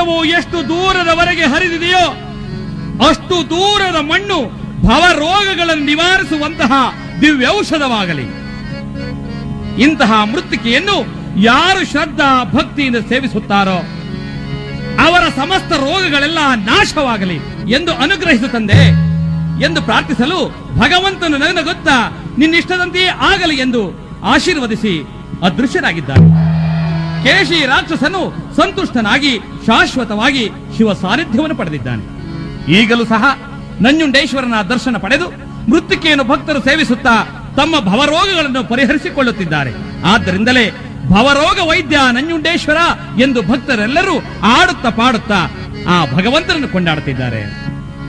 ರಕ್ತವು ಎಷ್ಟು ದೂರದವರೆಗೆ ಹರಿದಿದೆಯೋ ಅಷ್ಟು ದೂರದ ಮಣ್ಣು ಭವರೋಗಗಳನ್ನು ನಿವಾರಿಸುವಂತಹ ದಿವ್ಯೌಷಧವಾಗಲಿ ಇಂತಹ ಮೃತ್ತಿಕೆಯನ್ನು ಯಾರು ಶ್ರದ್ಧಾ ಭಕ್ತಿಯಿಂದ ಸೇವಿಸುತ್ತಾರೋ ಅವರ ಸಮಸ್ತ ರೋಗಗಳೆಲ್ಲ ನಾಶವಾಗಲಿ ಎಂದು ಅನುಗ್ರಹಿಸು ತಂದೆ ಎಂದು ಪ್ರಾರ್ಥಿಸಲು ಭಗವಂತನು ನನ್ನ ಗೊತ್ತಾ ನಿನ್ನಿಷ್ಟದಂತೆಯೇ ಆಗಲಿ ಎಂದು ಆಶೀರ್ವದಿಸಿ ಅದೃಶ್ಯನಾಗಿದ್ದಾನೆ ಕೇಶಿ ರಾಕ್ಷಸನು ಸಂತುಷ್ಟನಾಗಿ ಶಾಶ್ವತವಾಗಿ ಶಿವ ಸಾನ್ನಿಧ್ಯವನ್ನು ಪಡೆದಿದ್ದಾನೆ ಈಗಲೂ ಸಹ ನಂಜುಂಡೇಶ್ವರನ ದರ್ಶನ ಪಡೆದು ಮೃತ್ತಿಕೆಯನ್ನು ಭಕ್ತರು ಸೇವಿಸುತ್ತಾ ತಮ್ಮ ಭವರೋಗಗಳನ್ನು ಪರಿಹರಿಸಿಕೊಳ್ಳುತ್ತಿದ್ದಾರೆ ಆದ್ದರಿಂದಲೇ ಭವರೋಗ ವೈದ್ಯ ನಂಜುಂಡೇಶ್ವರ ಎಂದು ಭಕ್ತರೆಲ್ಲರೂ ಆಡುತ್ತಾ ಪಾಡುತ್ತಾ ಆ ಭಗವಂತನನ್ನು ಕೊಂಡಾಡುತ್ತಿದ್ದಾರೆ